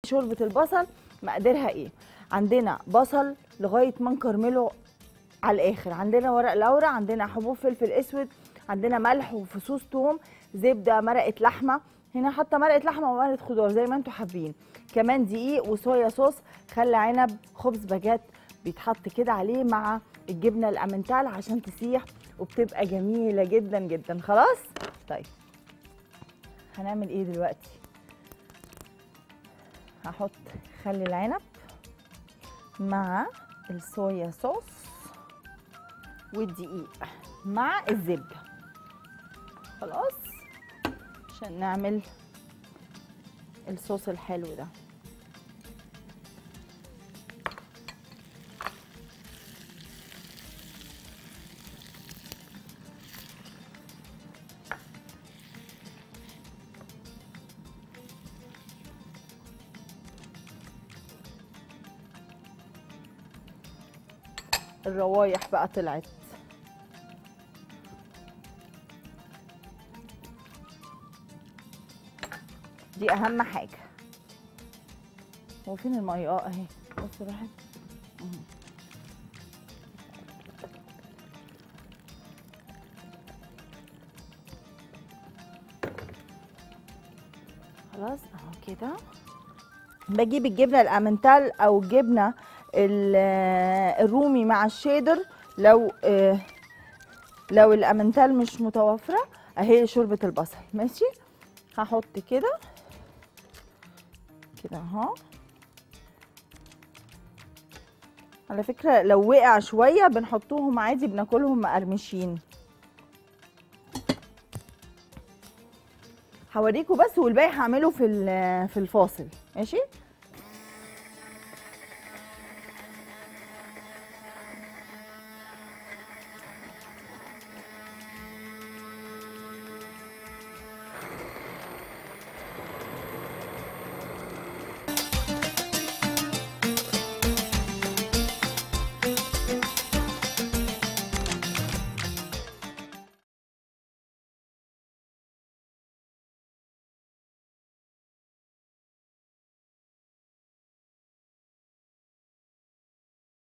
شوربه البصل مقاديرها ايه عندنا بصل لغايه ما نكرمله على الاخر عندنا ورق لورا عندنا حبوب فلفل اسود عندنا ملح وفصوص توم زبده مرقه لحمه هنا حاطه مرقه لحمه ومرقه خضار زي ما انتم حابين كمان دقيق وصويا صوص خل عنب خبز باجات بيتحط كده عليه مع الجبنه الامنتال عشان تسيح وبتبقى جميله جدا جدا خلاص طيب هنعمل ايه دلوقتي هحط خل العنب مع الصويا صوص والدقيق مع الزبده خلاص عشان نعمل الصوص الحلو ده الروايح بقى طلعت دي اهم حاجه هو فين الميه اه اهي بص راحت مم. خلاص اهو كده بجيب الجبنه الامنتال او الجبنه ال- الرومي مع الشيدر لو آه، لو الامنتال مش متوفره اهي شوربه البصل ماشي هحط كده كده اهو على فكره لو وقع شويه بنحطوهم عادي بناكلهم مقرمشين هوريكم بس والباقي هعمله في ال- في الفاصل ماشي